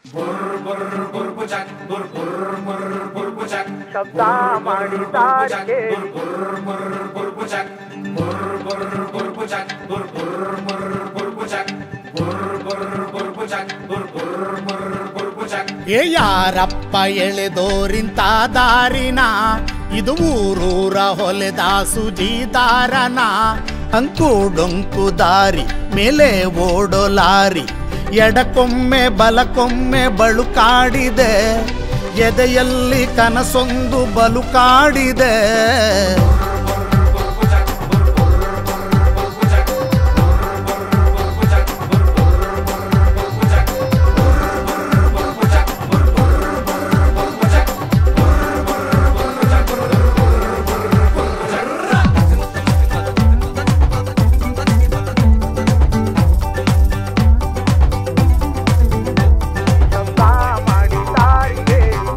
ಶಬ್ದ ಮಾಡಿದಾರಿಗೆ ಏ ಯಾರಪ್ಪ ಎಳೆದೋರಿಂತ ದಾರಿನ ಇದು ಊರೂರ ಹೊಲೆದ ಸುಜೀದಾರನ ಅಂಕು ಡೊಂಕು ದಾರಿ ಮೇಲೆ ಓಡೋ ಲಾರಿ ಎಡಕೊಮ್ಮೆ ಬಲಕೊಮ್ಮೆ ಬಳುಕಾಡಿದೆ ಎದೆಯಲ್ಲಿ ಕನಸೊಂದು ಬಲುಕಾಡಿದೆ ಶಬ್ದ ಮಾಡಿದಾರಿಗೆ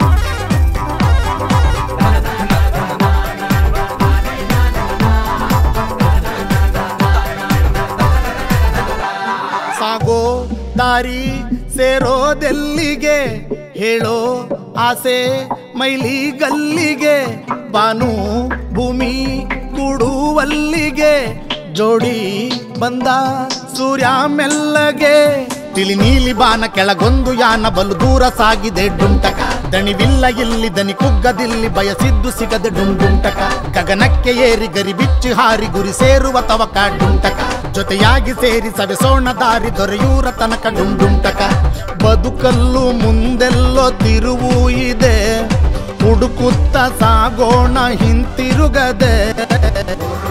ಸಾಗೋ ದಾರಿ ಸೇರೋದೆಲ್ಲಿಗೆ ಹೇಳೋ ಆಸೆ ಮೈಲಿ ಗಲ್ಲಿಗೆ ಬಾನು ಭೂಮಿ ಕೂಡುವಲ್ಲಿಗೆ ಜೋಡಿ ಬಂದ ಸೂರ್ಯ ಮೆಲ್ಲಗೆ ತಿಳಿ ನೀಲಿ ಬಾನ ಕೆಳಗೊಂದು ಯಾನ ಬಲು ದೂರ ಸಾಗಿದೆ ಡುಂಟಕ ದಣಿವಿಲ್ಲ ಇಲ್ಲಿ ದನಿ ಕುಗ್ಗದಿಲ್ಲಿ ಬಯಸಿದ್ದು ಸಿಗದೆ ಡುಂಡುಂಟಕ ಗಗನಕ್ಕೆ ಏರಿ ಗರಿ ಬಿಚ್ಚಿ ಹಾರಿ ಗುರಿ ಸೇರುವ ತವಕ ಡುಂಟಕ ಜೊತೆಯಾಗಿ ಸೇರಿ ಸವೆಸೋಣ ದಾರಿ ದೊರೆಯೂರ ತನಕ ಡುಂಡುಂಟಕ ಬದುಕಲ್ಲು ಮುಂದೆಲ್ಲೋ ತಿರುವು ಇದೆ ಹುಡುಕುತ್ತ ಸಾಗೋಣ ಹಿಂತಿರುಗದೆ